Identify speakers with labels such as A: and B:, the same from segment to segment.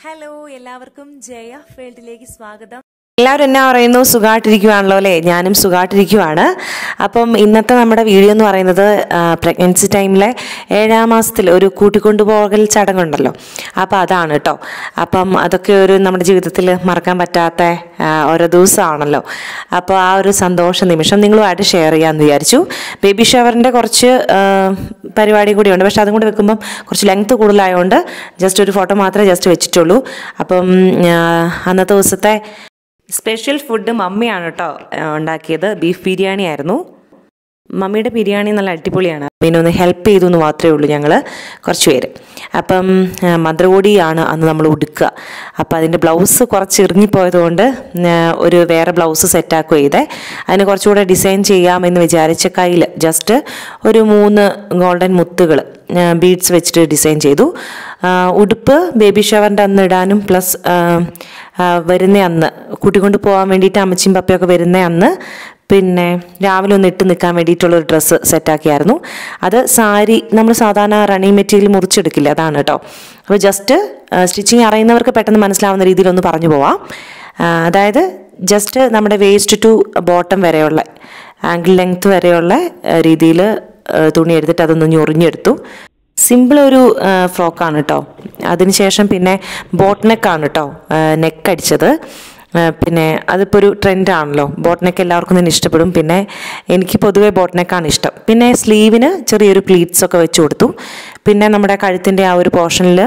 A: Hello എല്ലാവർക്കും ജയ ഫീൽഡിലേക്ക് സ്വാഗതം
B: എല്ലാവരും എന്നാ പറയുന്നു സുഖമായിട്ടിരിക്കുവാണല്ലോ അല്ലേ ഞാനും സുഖമായിട്ടിരിക്കുവാണ് അപ്പം ഇന്നത്തെ നമ്മുടെ വീഡിയോ എന്ന് പറയുന്നത് പ്രഗ്നൻസി ടൈമിലെ ഏഴാം മാസത്തിൽ ഒരു കൂട്ടിക്കൊണ്ടുപോകൽ ചടങ്ങുണ്ടല്ലോ അപ്പോൾ അതാണ് കേട്ടോ അപ്പം അതൊക്കെ ഒരു നമ്മുടെ ജീവിതത്തിൽ മറക്കാൻ പറ്റാത്ത ആ, ഓരോ ദിവസമാണല്ലോ അപ്പോൾ ആ ഒരു സന്തോഷ നിമിഷം നിങ്ങളുമായിട്ട് ഷെയർ ചെയ്യാമെന്ന് വിചാരിച്ചു ബേബി ഷവറിൻ്റെ കുറച്ച് ആ, പരിപാടി കൂടിയുണ്ട് പക്ഷെ അതും കൂടി വെക്കുമ്പം കുറച്ച് ലെങ്ത് കൂടുതലായതുകൊണ്ട് ജസ്റ്റ് ഒരു ഫോട്ടോ മാത്രമേ ജസ്റ്റ് വെച്ചിട്ടുള്ളൂ അപ്പം ആ, അന്നത്തെ ദിവസത്തെ സ്പെഷ്യൽ ഫുഡ് മമ്മിയാണ് കേട്ടോ ഉണ്ടാക്കിയത് ബീഫ് ബിരിയാണി ആയിരുന്നു മമ്മിയുടെ ബിരിയാണി നല്ല അടിപൊളിയാണ് പിന്നെ ഒന്ന് ഹെൽപ്പ് ചെയ്തു എന്ന് മാത്രമേ ഉള്ളൂ ഞങ്ങൾ കുറച്ച് പേര് അപ്പം ആ, മന്ത്രകോടിയാണ് അന്ന് നമ്മൾ ഉടുക്കുക അപ്പം അതിൻ്റെ ബ്ലൗസ് കുറച്ച് ഇറങ്ങിപ്പോയതുകൊണ്ട് ആ, ഒരു വേറെ ബ്ലൗസ് സെറ്റാക്കുക ചെയ്തേ അതിന് കുറച്ചുകൂടെ ഡിസൈൻ ചെയ്യാമെന്ന് വിചാരിച്ച കയ്യിൽ ജസ്റ്റ് ഒരു മൂന്ന് ഗോൾഡൻ മുത്തുകൾ ബീഡ്സ് വെച്ചിട്ട് ഡിസൈൻ ചെയ്തു ആ, ഉടുപ്പ് ബേബി ഷവറിൻ്റെ അന്ന് ഇടാനും പ്ലസ് വരുന്ന അന്ന് കൂട്ടിക്കൊണ്ട് പോകാൻ വേണ്ടിയിട്ട് അമ്മച്ചിയും പപ്പയൊക്കെ വരുന്ന അന്ന് പിന്നെ രാവിലെ ഒന്ന് ഇട്ട് നിൽക്കാൻ വേണ്ടിയിട്ടുള്ള ഒരു ഡ്രസ്സ് സെറ്റാക്കിയായിരുന്നു അത് സാരി നമ്മൾ സാധാരണ റണ്ണിങ് മെറ്റീരിയൽ മുറിച്ചെടുക്കില്ല അതാണ് കേട്ടോ അപ്പോൾ ജസ്റ്റ് സ്റ്റിച്ചിങ് അറിയുന്നവർക്ക് പെട്ടെന്ന് മനസ്സിലാവുന്ന രീതിയിലൊന്ന് പറഞ്ഞു പോവാം ആ, അതായത് ജസ്റ്റ് നമ്മുടെ വേസ്റ്റ് ടു ബോട്ടം വരെയുള്ള ആംഗിൾ ലെങ്ത് വരെയുള്ള രീതിയിൽ തുണി എടുത്തിട്ട് അതൊന്ന് ഞൊറിഞ്ഞെടുത്തു സിമ്പിൾ ഒരു ഫ്രോക്കാണ് കേട്ടോ അതിനുശേഷം പിന്നെ ബോട്ട് നെക്കാണ് കേട്ടോ നെക്ക് അടിച്ചത് ആ, പിന്നെ അതിപ്പോൾ ഒരു ട്രെൻഡാണല്ലോ ബോട്ട് നെക്ക് എല്ലാവർക്കും തന്നെ ഇഷ്ടപ്പെടും പിന്നെ എനിക്ക് പൊതുവേ ബോട്ട് നെക്കാണ് ഇഷ്ടം പിന്നെ സ്ലീവിന് ചെറിയൊരു പ്ലീറ്റ്സ് ഒക്കെ വെച്ച് കൊടുത്തു പിന്നെ നമ്മുടെ കഴുത്തിൻ്റെ ആ ഒരു പോർഷനിൽ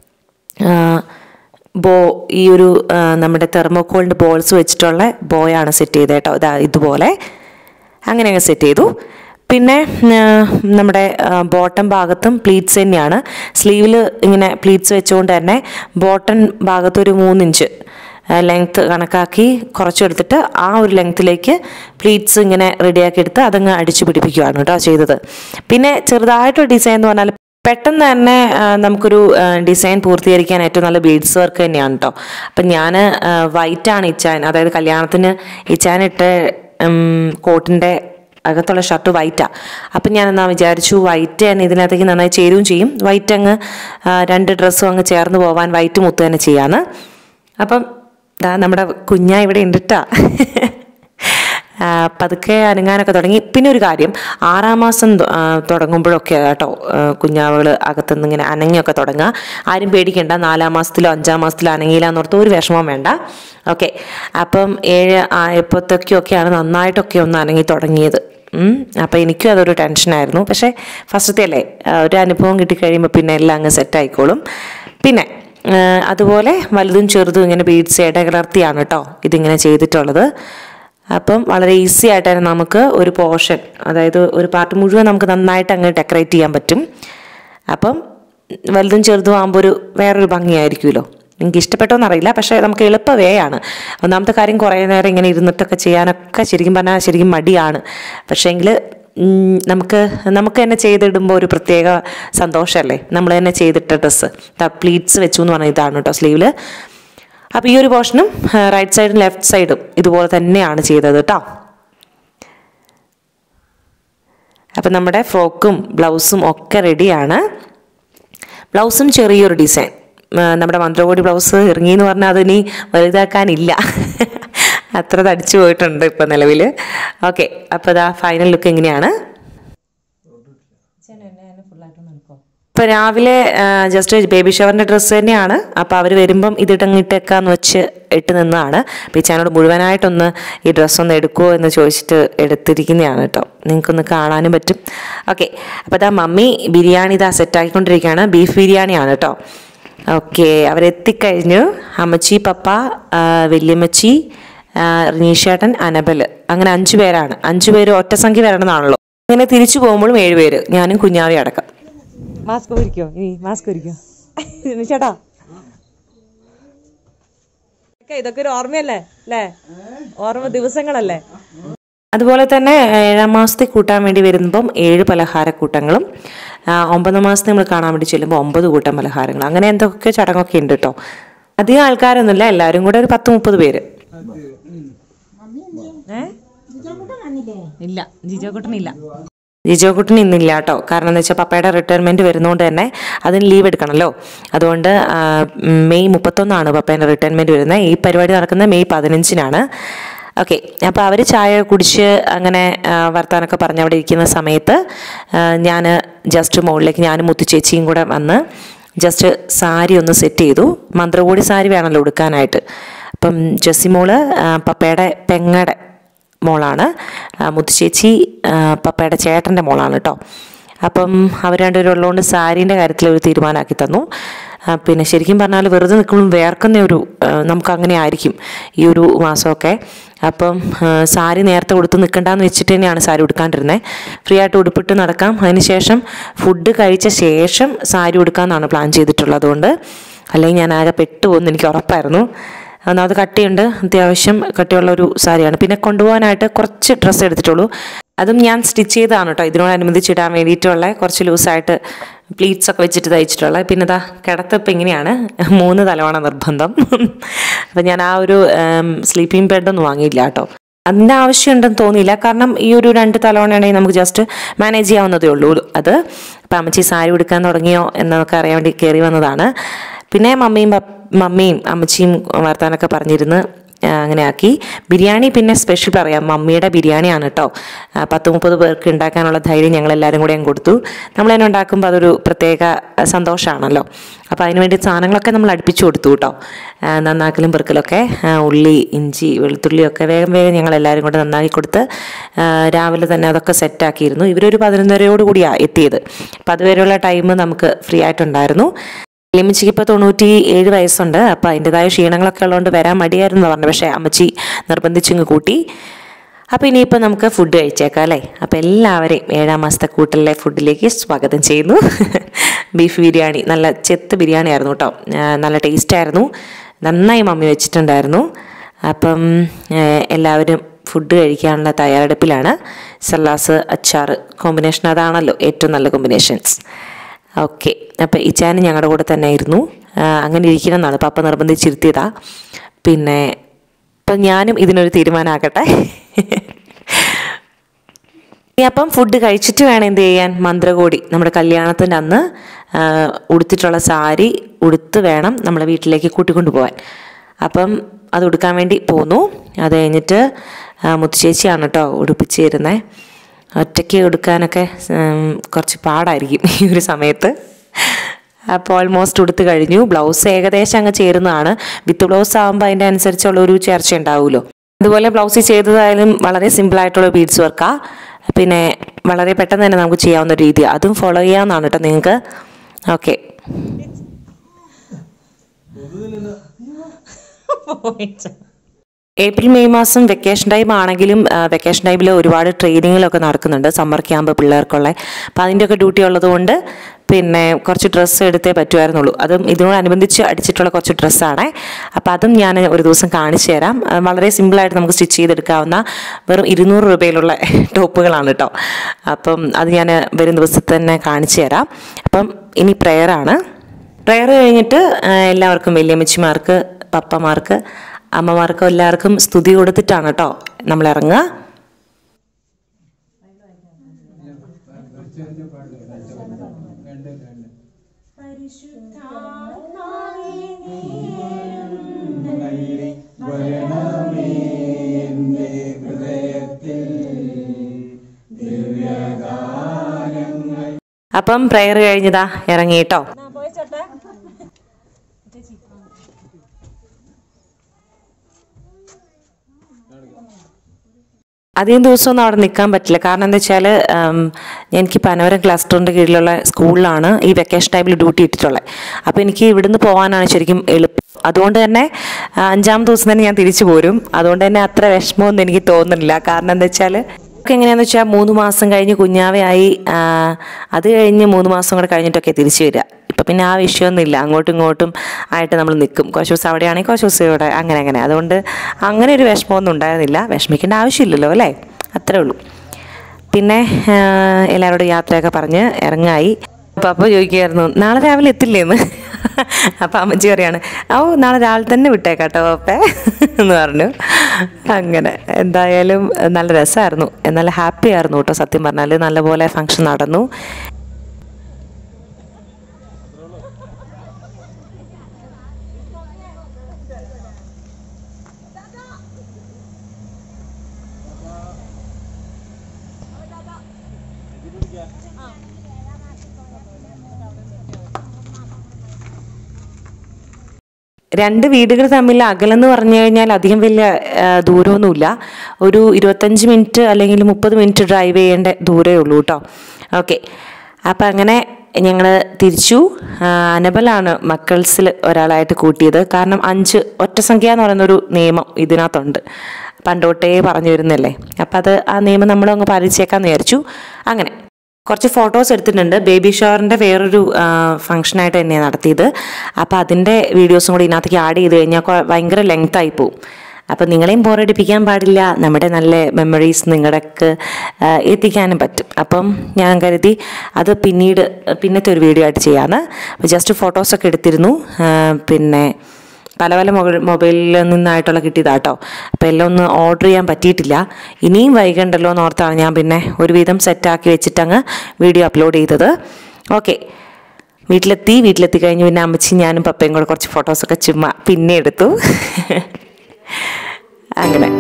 B: ബോ ഈ ഒരു ആ, നമ്മുടെ തെർമോക്കോളിൻ്റെ ബോൾസ് വെച്ചിട്ടുള്ള ബോയാണ് സെറ്റ് ചെയ്തത് കേട്ടോ ഇതാ ഇതുപോലെ അങ്ങനെ അങ്ങ് സെറ്റ് ചെയ്തു പിന്നെ ആ, നമ്മുടെ ബോട്ടം ഭാഗത്തും പ്ലീറ്റ്സ് തന്നെയാണ് സ്ലീവിൽ ഇങ്ങനെ പ്ലീറ്റ്സ് വെച്ചുകൊണ്ട് തന്നെ ബോട്ടം ഭാഗത്ത് ഒരു മൂന്നിഞ്ച് ലെങ്ത്ത് കണക്കാക്കി കുറച്ചെടുത്തിട്ട് ആ ഒരു ലെങ്ത്തിലേക്ക് പ്ലീറ്റ്സ് ഇങ്ങനെ റെഡിയാക്കി എടുത്ത് അതങ്ങ് അടിച്ചു പിടിപ്പിക്കുകയാണ് കേട്ടോ ചെയ്തത് പിന്നെ ചെറുതായിട്ടൊരു ഡിസൈൻ എന്ന് പറഞ്ഞാൽ പെട്ടെന്ന് തന്നെ ആ, നമുക്കൊരു ആ, ഡിസൈൻ പൂർത്തീകരിക്കാൻ ഏറ്റവും നല്ല ബീഡ്സ് വർക്ക് തന്നെയാണ് കേട്ടോ അപ്പം ഞാൻ വൈറ്റാണ് ഇച്ചാൻ അതായത് കല്യാണത്തിന് ഇച്ചാനിട്ട് കോട്ടിൻ്റെ അകത്തുള്ള ഷർട്ട് വൈറ്റാണ് അപ്പം ഞാൻ എന്നാ വിചാരിച്ചു വൈറ്റ് തന്നെ ഇതിനകത്തേക്ക് നന്നായി ചേരുകയും ചെയ്യും വൈറ്റ് അങ്ങ് ആ, രണ്ട് ഡ്രസ്സും അങ്ങ് ചേർന്ന് പോവാൻ വൈറ്റ് മുത്ത് തന്നെ ചെയ്യാന്ന് അപ്പം ദാ നമ്മുടെ കുഞ്ഞ ഇവിടെ ഉണ്ട് ട്ടാ. ആ, പതുക്കെ അനങ്ങാനൊക്കെ തുടങ്ങി പിന്നെ ഒരു കാര്യം ആറാം മാസം തൊ- ആ, തുടങ്ങുമ്പോഴൊക്കെ കേട്ടോ കുഞ്ഞാവുകൾ അകത്തുനിന്ന് ഇങ്ങനെ അനങ്ങിയൊക്കെ തുടങ്ങുക ആരും പേടിക്കണ്ട നാലാം മാസത്തിലോ അഞ്ചാം മാസത്തിലോ അനങ്ങിയില്ല എന്നോർത്ത് ഒരു വിഷമം വേണ്ട ഓക്കെ അപ്പം ഏഴ് ആയപ്പോഴത്തേക്കൊക്കെയാണ് നന്നായിട്ടൊക്കെ ഒന്ന് അനങ്ങി തുടങ്ങിയത് ഉം. അപ്പം എനിക്കും അതൊരു ടെൻഷനായിരുന്നു പക്ഷേ ഫസ്റ്റത്തെ അല്ലേ ആ, ഒരു അനുഭവം കിട്ടിക്കഴിയുമ്പോൾ പിന്നെ എല്ലാം അങ്ങ് സെറ്റ് ആയിക്കോളും പിന്നെ ആ, അതുപോലെ വലുതും ചെറുതും ഇങ്ങനെ ബീഡ്സ് ഇടകലർത്തിയാണ് കേട്ടോ ഇതിങ്ങനെ ചെയ്തിട്ടുള്ളത് അപ്പം വളരെ ഈസി ആയിട്ട് തന്നെ നമുക്ക് ഒരു പോർഷൻ അതായത് ഒരു പാർട്ട് മുഴുവൻ നമുക്ക് നന്നായിട്ട് അങ്ങ് ഡെക്കറേറ്റ് ചെയ്യാൻ പറ്റും അപ്പം വലുതും ചെറുതും ആകുമ്പോൾ ഒരു വേറൊരു ഭംഗിയായിരിക്കുമല്ലോ എനിക്ക് ഇഷ്ടപ്പെട്ടോന്ന് അറിയില്ല പക്ഷേ നമുക്ക് എളുപ്പ വേയാണ് ഒന്നാമത്തെ കാര്യം കുറേ നേരം ഇങ്ങനെ ഇരുന്നിട്ടൊക്കെ ചെയ്യാനൊക്കെ ശരിക്കും പറഞ്ഞാൽ ശരിക്കും മടിയാണ് പക്ഷേങ്കിൽ നമുക്ക് നമുക്ക് തന്നെ ചെയ്തിടുമ്പോൾ ഒരു പ്രത്യേക സന്തോഷമല്ലേ നമ്മൾ തന്നെ ചെയ്തിട്ട ഡ്രസ്സ് പ്ലീറ്റ്സ് വെച്ചു എന്ന് പറഞ്ഞ ഇതാണ് കേട്ടോ സ്ലീവിൽ അപ്പോൾ ഈ ഒരു പോർഷനും റൈറ്റ് സൈഡും ലെഫ്റ്റ് സൈഡും ഇതുപോലെ തന്നെയാണ് ചെയ്തത് കേട്ടോ അപ്പം നമ്മുടെ ഫ്രോക്കും ബ്ലൗസും ഒക്കെ റെഡിയാണ് ബ്ലൗസും ചെറിയൊരു ഡിസൈൻ ആ, നമ്മുടെ മന്ത്രകോടി ബ്ലൗസ് ഇറങ്ങി എന്ന് പറഞ്ഞാൽ അതിനി വലുതാക്കാനില്ല അത്ര തടിച്ചു പോയിട്ടുണ്ട് ഇപ്പം നിലവിൽ ഓക്കെ അപ്പോൾ ഇതാ ഫൈനൽ ലുക്ക് എങ്ങനെയാണ് ഇപ്പം രാവിലെ ജസ്റ്റ് ബേബി ഷവറിൻ്റെ ഡ്രസ്സ് തന്നെയാണ് അപ്പോൾ അവർ വരുമ്പം ഇതിട്ടങ്ങിട്ടേക്കാന്ന് വെച്ച് ഇട്ട് നിന്നതാണ് അപ്പോൾ ഈ ചാനോട് മുഴുവനായിട്ടൊന്ന് ഈ ഡ്രസ്സൊന്ന് എടുക്കുമോ എന്ന് ചോദിച്ചിട്ട് എടുത്തിരിക്കുന്നതാണ് കേട്ടോ നിങ്ങൾക്കൊന്ന് കാണാനും പറ്റും ഓക്കെ അപ്പോൾ ഇതാ മമ്മി ബിരിയാണി ഇതാ സെറ്റാക്കിക്കൊണ്ടിരിക്കുകയാണ് ബീഫ് ബിരിയാണിയാണ് കേട്ടോ ഓക്കെ അവരെത്തിക്കഴിഞ്ഞു അമ്മച്ചി പപ്പ ആ, വല്യമ്മച്ചി ആ, റിനീഷേട്ടൻ അനബൽ അങ്ങനെ അഞ്ചു പേരാണ് അഞ്ചു പേര് ഒറ്റ സംഖ്യ വരണമെന്നാണല്ലോ അങ്ങനെ തിരിച്ചു പോകുമ്പോഴും ഏഴുപേര് ഞാനും കുഞ്ഞാവി അടക്കം മാസ്ക് ഒരിക്കോ ഇനി മാസ്ക് ഒരിക്കോ ചേട്ടാ ഇതൊക്കെ ഒരു ഓർമ്മയല്ലേ അല്ലേ ഓർമ്മ ദിവസങ്ങളല്ലേ അതുപോലെ തന്നെ ഏഴാം മാസത്തിൽ കൂട്ടാൻ വേണ്ടി വരുമ്പം ഏഴ് പലഹാരക്കൂട്ടങ്ങളും ആ, ഒമ്പതാം മാസത്തിൽ നമ്മൾ കാണാൻ വേണ്ടി ചെല്ലുമ്പോൾ ഒമ്പത് കൂട്ടം പലഹാരങ്ങൾ അങ്ങനെ എന്തൊക്കെ ചടങ്ങൊക്കെ ഉണ്ട് കേട്ടോ അധികം ആൾക്കാരൊന്നുമില്ല എല്ലാവരും കൂടെ ഒരു പത്ത് മുപ്പത് പേര് ഏ ഇല്ല ജിജോക്കുട്ടനില്ല ജിജോ കുട്ടിന് ഇന്നില്ല കേട്ടോ കാരണം എന്താ വെച്ചാൽ പപ്പയുടെ റിട്ടയർമെൻറ്റ് വരുന്നതുകൊണ്ട് തന്നെ അതിന് ലീവ് എടുക്കണമല്ലോ അതുകൊണ്ട് ആ, ഉം, മെയ് മുപ്പത്തൊന്നാണ് പപ്പേൻ്റെ റിട്ടയർമെൻറ്റ് വരുന്നത് ഈ പരിപാടി നടക്കുന്നത് മെയ് പതിനഞ്ചിനാണ് ഓക്കെ അപ്പോൾ അവർ ചായ കുടിച്ച് അങ്ങനെ ആ, വർത്താനൊക്കെ പറഞ്ഞ് അവിടെ ഇരിക്കുന്ന സമയത്ത് ഞാൻ ജസ്റ്റ് മുകളിലേക്ക് ഞാനും മുത്തുചേച്ചിയും കൂടെ വന്ന് ജസ്റ്റ് സാരി ഒന്ന് സെറ്റ് ചെയ്തു മന്ത്രകോടി സാരി വേണമല്ലോ ഉടുക്കാനായിട്ട് അപ്പം ജസിമോള് ആ, പപ്പയുടെ പെങ്ങടെ മോളാണ് ആ, മുത്തുചേച്ചി ആ, പപ്പയുടെ ചേട്ടൻ്റെ മോളാണ് കേട്ടോ അപ്പം അവർ രണ്ടുപേരും ഉള്ളതുകൊണ്ട് സാരീൻ്റെ കാര്യത്തിൽ ഒരു തീരുമാനമാക്കി തന്നു ആ, പിന്നെ ശരിക്കും പറഞ്ഞാൽ വെറുതെ നിൽക്കുമ്പോൾ വേർക്കുന്ന ഒരു ആ, നമുക്ക് അങ്ങനെ ആയിരിക്കും ഈ ഒരു മാസമൊക്കെ അപ്പം ആ, സാരി നേരത്തെ ഉടുത്ത് നിൽക്കണ്ടെന്ന് വെച്ചിട്ട് തന്നെയാണ് സാരി ഉടുക്കാണ്ടിരുന്നത് ഫ്രീ ആയിട്ട് ഉടുപ്പിട്ട് നടക്കാം അതിനുശേഷം ഫുഡ് കഴിച്ച ശേഷം സാരി ഉടുക്കാമെന്നാണ് പ്ലാൻ ചെയ്തിട്ടുള്ളത് അതുകൊണ്ട് അല്ലെങ്കിൽ ഞാൻ ആകെ പെട്ടുപോകുമെന്ന് എനിക്ക് ഉറപ്പായിരുന്നു ഒന്നാമത് കട്ടിയുണ്ട് അത്യാവശ്യം കട്ടിയുള്ള ഒരു സാരിയാണ് പിന്നെ കൊണ്ടുപോകാനായിട്ട് കുറച്ച് ഡ്രസ്സ് എടുത്തിട്ടുള്ളൂ അതും ഞാൻ സ്റ്റിച്ച് ചെയ്തതാണ് കേട്ടോ ഇതിനോടനുബന്ധിച്ച് ഇടാൻ വേണ്ടിയിട്ടുള്ള കുറച്ച് ലൂസായിട്ട് പ്ലീറ്റ്സ് ഒക്കെ വെച്ചിട്ട് തയ്ച്ചിട്ടുള്ളത് പിന്നെ ഇതാ കിടത്തപ്പം ഇങ്ങനെയാണ് മൂന്ന് തലവാണ നിർബന്ധം അപ്പം ഞാൻ ആ ഒരു സ്ലീപ്പിംഗ് ബെഡൊന്നും വാങ്ങിയില്ല കേട്ടോ അതിൻ്റെ ആവശ്യമുണ്ടെന്ന് തോന്നിയില്ല കാരണം ഈ ഒരു രണ്ട് തലവണയാണെങ്കിൽ നമുക്ക് ജസ്റ്റ് മാനേജ് ചെയ്യാവുന്നതേ ഉള്ളൂ അത് അപ്പം അമ്മച്ചി സാരി ഉടുക്കാൻ തുടങ്ങിയോ എന്നൊക്കെ അറിയാൻ വേണ്ടി കയറി വന്നതാണ് പിന്നെ മമ്മിയും പപ്പ- മമ്മിയും അമ്മച്ചിയും വർത്താനൊക്കെ പറഞ്ഞിരുന്ന് ആ, അങ്ങനെ ആക്കി ബിരിയാണി പിന്നെ സ്പെഷ്യൽ പറയാം മമ്മിയുടെ ബിരിയാണിയാണ് കേട്ടോ ആ, പത്ത് മുപ്പത് പേർക്ക് ഉണ്ടാക്കാനുള്ള ധൈര്യം ഞങ്ങൾ എല്ലാവരും കൂടെ അങ്ങ് കൊടുത്തു നമ്മൾ തന്നെ ഉണ്ടാക്കുമ്പോൾ അതൊരു പ്രത്യേക ആ, സന്തോഷമാണല്ലോ അപ്പോൾ അതിന് വേണ്ടി സാധനങ്ങളൊക്കെ നമ്മൾ അടുപ്പിച്ചു കൊടുത്തു കേട്ടോ ആ, നന്നാക്കലും പെറുക്കലൊക്കെ ആ, ഉള്ളി ഇഞ്ചി വെളുത്തുള്ളിയൊക്കെ വേഗം വേഗം ഞങ്ങൾ എല്ലാവരും കൂടെ നന്നാക്കി കൊടുത്ത് ആ, രാവിലെ തന്നെ അതൊക്കെ സെറ്റാക്കിയിരുന്നു ഇവരൊരു പതിനൊന്നരയോട് കൂടിയാണ് എത്തിയത് അപ്പോൾ അതുവരെയുള്ള ടൈം നമുക്ക് ഫ്രീ ആയിട്ടുണ്ടായിരുന്നു ലിമിച്ചിക്ക് ഇപ്പോൾ തൊണ്ണൂറ്റി ഏഴ് വയസ്സുണ്ട് അപ്പോൾ അതിൻ്റെതായ ക്ഷീണങ്ങളൊക്കെ ഉള്ളതുകൊണ്ട് വരാൻ മടിയായിരുന്നു എന്ന് പറഞ്ഞു പക്ഷേ അമ്മച്ചി നിർബന്ധിച്ചിങ്ങ് കൂട്ടി അപ്പോൾ ഇനിയിപ്പോൾ നമുക്ക് ഫുഡ് കഴിച്ചേക്കാം അല്ലേ അപ്പോൾ എല്ലാവരെയും ഏഴാം മാസത്തെ കൂട്ടലിലെ ഫുഡിലേക്ക് സ്വാഗതം ചെയ്യുന്നു ബീഫ് ബിരിയാണി നല്ല ചെത്ത് ബിരിയാണി ആയിരുന്നു കേട്ടോ ആ, നല്ല ടേസ്റ്റ് ആയിരുന്നു നന്നായി മമ്മി വെച്ചിട്ടുണ്ടായിരുന്നു അപ്പം ആ, എല്ലാവരും ഫുഡ് കഴിക്കാനുള്ള തയ്യാറെടുപ്പിലാണ് സല്ലാസ് അച്ചാർ കോമ്പിനേഷൻ അതാണല്ലോ ഏറ്റവും നല്ല കോമ്പിനേഷൻസ് ഓക്കെ അപ്പോൾ ഇച്ചാനും ഞങ്ങളുടെ കൂടെ തന്നെ ആയിരുന്നു ആ, അങ്ങനെ ഇരിക്കണം എന്നാണ് പപ്പ നിർബന്ധിച്ചിരുത്തിയതാ പിന്നെ ഇപ്പം ഞാനും ഇതിനൊരു തീരുമാനമാക്കട്ടെ ഇനി അപ്പം ഫുഡ് കഴിച്ചിട്ട് വേണം എന്ത് ചെയ്യാൻ മന്ത്രകോടി നമ്മുടെ കല്യാണത്തിൻ്റെ അന്ന് ആ, ഉടുത്തിട്ടുള്ള സാരി ഉടുത്ത് വേണം നമ്മളെ വീട്ടിലേക്ക് കൂട്ടിക്കൊണ്ടു പോകാൻ അപ്പം അത് ഉടുക്കാൻ വേണ്ടി പോന്നു അത് കഴിഞ്ഞിട്ട് ആ, മുത്തുചേച്ചിയാണ് കേട്ടോ ഉടുപ്പിച്ച് തരുന്നത് ഒറ്റയ്ക്ക് ഉടുക്കാനൊക്കെ ഉം, കുറച്ച് പാടായിരിക്കും ഈ ഒരു സമയത്ത് അപ്പോൾ ഓൾമോസ്റ്റ് ഉടുത്ത് കഴിഞ്ഞു ബ്ലൗസ് ഏകദേശം അങ്ങ് ചേരുന്നതാണ് വിത്ത് ബ്ലൗസ് ആകുമ്പോൾ അതിൻ്റെ അനുസരിച്ചുള്ള ഒരു ചേർച്ച ഉണ്ടാവുമല്ലോ അതുപോലെ ബ്ലൗസ് ചെയ്തതായാലും വളരെ സിമ്പിൾ ആയിട്ടുള്ള ബീഡ്സ് വർക്കാ പിന്നെ വളരെ പെട്ടെന്ന് തന്നെ നമുക്ക് ചെയ്യാവുന്ന ഒരു രീതി അതും ഫോളോ ചെയ്യാവുന്നതാണ് കേട്ടോ നിങ്ങൾക്ക് ഓക്കെ ഏപ്രിൽ മെയ് മാസം വെക്കേഷൻ ടൈം ആണെങ്കിലും വെക്കേഷൻ ടൈമിൽ ഒരുപാട് ട്രെയിനിങ്ങിലൊക്കെ നടക്കുന്നുണ്ട് സമ്മർ ക്യാമ്പ് പിള്ളേർക്കുള്ള അപ്പോൾ അതിൻ്റെയൊക്കെ ഡ്യൂട്ടി ഉള്ളതുകൊണ്ട് പിന്നെ കുറച്ച് ഡ്രസ്സ് എടുത്തേ പറ്റുമായിരുന്നുള്ളൂ അതും ഇതിനോടനുബന്ധിച്ച് അടിച്ചിട്ടുള്ള കുറച്ച് ഡ്രസ്സാണ് അപ്പോൾ അതും ഞാൻ ഒരു ദിവസം കാണിച്ചു തരാം ആ, വളരെ സിമ്പിളായിട്ട് നമുക്ക് സ്റ്റിച്ച് ചെയ്തെടുക്കാവുന്ന വെറും ഇരുന്നൂറ് രൂപയിലുള്ള ടോപ്പുകളാണ് കേട്ടോ അപ്പം അത് ഞാൻ വരും ദിവസത്തിൽ തന്നെ കാണിച്ചു തരാം അപ്പം ഇനി പ്രെയറാണ് പ്രെയർ കഴിഞ്ഞിട്ട് ആ, എല്ലാവർക്കും വലിയമ്മച്ചിമാർക്ക് പപ്പമാർക്ക് അമ്മമാർക്കും എല്ലാവർക്കും സ്തുതി കൊടുത്തിട്ടാണ് കേട്ടോ നമ്മൾ ഇറങ്ങുക അപ്പം പ്രെയർ കഴിഞ്ഞതാ ഇറങ്ങി കേട്ടോ അധികം ദിവസമൊന്നും അവിടെ നിൽക്കാൻ പറ്റില്ല കാരണം എന്താ വെച്ചാൽ എനിക്ക് പനവരം ക്ലസ്റ്ററിൻ്റെ കീഴിലുള്ള സ്കൂളിലാണ് ഈ വെക്കേഷൻ ടൈമിൽ ഡ്യൂട്ടി ഇട്ടിട്ടുള്ളത് അപ്പോൾ എനിക്ക് ഇവിടുന്ന് പോകാനാണ് ശരിക്കും എളുപ്പം അതുകൊണ്ട് തന്നെ ആ, അഞ്ചാം ദിവസം തന്നെ ഞാൻ തിരിച്ചു പോരും അതുകൊണ്ട് തന്നെ അത്ര വിഷമമൊന്നും എനിക്ക് തോന്നുന്നില്ല കാരണം എന്താ വെച്ചാൽ ഒക്കെ എങ്ങനെയാണെന്ന് വെച്ചാൽ മൂന്ന് മാസം കഴിഞ്ഞ് കുഞ്ഞാവയായി ആ, അത് കഴിഞ്ഞ് മൂന്ന് മാസം കൂടെ കഴിഞ്ഞിട്ടൊക്കെ തിരിച്ചു വരിക ഇപ്പം പിന്നെ ആ വിഷയമൊന്നുമില്ല അങ്ങോട്ടും ഇങ്ങോട്ടും ആയിട്ട് നമ്മൾ നിൽക്കും കുറച്ച് ദിവസം അവിടെയാണെങ്കിൽ കുറച്ച് ദിവസം ഇവിടെ അങ്ങനെ അങ്ങനെ അതുകൊണ്ട് അങ്ങനെ ഒരു വിഷമമൊന്നും ഉണ്ടായിരുന്നില്ല വിഷമിക്കേണ്ട ആവശ്യമില്ലല്ലോ അല്ലേ അത്രേ ഉള്ളൂ പിന്നെ ആ, എല്ലാവരോടും യാത്രയൊക്കെ പറഞ്ഞ് ഇറങ്ങായി പപ്പ ചോദിക്കുമായിരുന്നു നാളെ രാവിലെ എത്തില്ലേന്ന് അപ്പം അമ്മച്ചി പറയാണ് ഓ നാളെ രാവിലെ തന്നെ വിട്ടേക്കാട്ടോ പപ്പേ എന്ന് പറഞ്ഞു അങ്ങനെ എന്തായാലും നല്ല രസമായിരുന്നു നല്ല ഹാപ്പി ആയിരുന്നു കേട്ടോ സത്യം പറഞ്ഞാൽ നല്ലപോലെ ഫങ്ഷൻ നടന്നു രണ്ട് വീടുകൾ തമ്മിൽ അകലെന്ന് പറഞ്ഞു കഴിഞ്ഞാൽ അധികം വലിയ ആ, ദൂരമൊന്നുമില്ല ഒരു ഇരുപത്തഞ്ച് മിനിറ്റ് അല്ലെങ്കിൽ മുപ്പത് മിനിറ്റ് ഡ്രൈവ് ചെയ്യേണ്ട ദൂരമേ ഉള്ളൂ കേട്ടോ ഓക്കെ അപ്പം അങ്ങനെ ഞങ്ങൾ തിരിച്ചു ആ, അനബലാണ് മക്കൾസിൽ ഒരാളായിട്ട് കൂട്ടിയത് കാരണം അഞ്ച് ഒറ്റ സംഖ്യ എന്ന് പറയുന്നൊരു നിയമം ഇതിനകത്തുണ്ട് പണ്ടോട്ടേ പറഞ്ഞു വരുന്നല്ലേ അപ്പം അത് ആ നിയമം നമ്മളങ്ങ് പാലിച്ചേക്കാന്ന് വിചാരിച്ചു അങ്ങനെ കുറച്ച് ഫോട്ടോസ് എടുത്തിട്ടുണ്ട് ബേബി ഷവറിൻ്റെ വേറൊരു ഫംഗ്ഷനായിട്ട് തന്നെയാണ് നടത്തിയത് അപ്പോൾ അതിൻ്റെ വീഡിയോസും കൂടി ഇതിനകത്തേക്ക് ആഡ് ചെയ്ത് കഴിഞ്ഞാൽ കൊ- ഭയങ്കര ലെങ്ത് ആയി പോവും അപ്പം നിങ്ങളെയും ബോറടിപ്പിക്കാൻ പാടില്ല നമ്മുടെ നല്ല മെമ്മറീസ് നിങ്ങളുടെക്ക് എത്തിക്കാനും പറ്റും അപ്പം ഞാൻ കരുതി അത് പിന്നീട് പിന്നത്തെ ഒരു വീഡിയോ ആയിട്ട് ചെയ്യാമെന്ന് ജസ്റ്റ് ഫോട്ടോസൊക്കെ എടുത്തിരുന്നു ആ, പിന്നെ പല പല മൊബൈൽ മൊബൈലിൽ നിന്നായിട്ടുള്ള കിട്ടിയതാട്ടോ അപ്പോൾ എല്ലാം ഒന്ന് ഓർഡർ ചെയ്യാൻ പറ്റിയിട്ടില്ല ഇനിയും വൈകണ്ടല്ലോ എന്ന് ഓർത്താണ് ഞാൻ പിന്നെ ഒരുവിധം സെറ്റാക്കി വെച്ചിട്ടങ്ങ് വീഡിയോ അപ്ലോഡ് ചെയ്തത് ഓക്കെ വീട്ടിലെത്തി വീട്ടിലെത്തി കഴിഞ്ഞ് പിന്നെ അമ്മച്ചി ഞാനും പപ്പയും കൂടെ കുറച്ച് ഫോട്ടോസൊക്കെ ചുമ്മാ പിന്നെ എടുത്തു അങ്ങനെ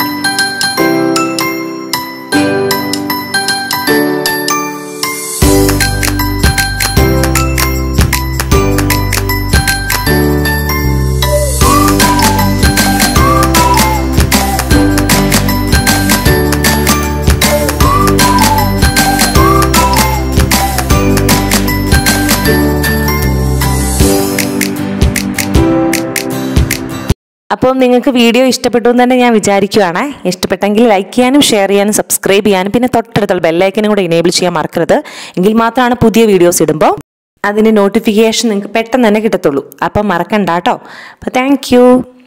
B: അപ്പോൾ നിങ്ങൾക്ക് വീഡിയോ ഇഷ്ടപ്പെട്ടു എന്ന് തന്നെ ഞാൻ വിചാരിക്കുവാണ് ഇഷ്ടപ്പെട്ടെങ്കിൽ ലൈക്ക് ചെയ്യാനും ഷെയർ ചെയ്യാനും സബ്സ്ക്രൈബ് ചെയ്യാനും പിന്നെ തൊട്ടടുത്തുള്ള ബെല്ലൈക്കനും കൂടെ എനേബിൾ ചെയ്യാൻ മറക്കരുത് എങ്കിൽ മാത്രമാണ് പുതിയ വീഡിയോസ് ഇടുമ്പോൾ അതിൻ്റെ നോട്ടിഫിക്കേഷൻ നിങ്ങൾക്ക് പെട്ടെന്ന് തന്നെ കിട്ടത്തുള്ളൂ അപ്പം മറക്കണ്ട കേട്ടോ അപ്പോൾ താങ്ക്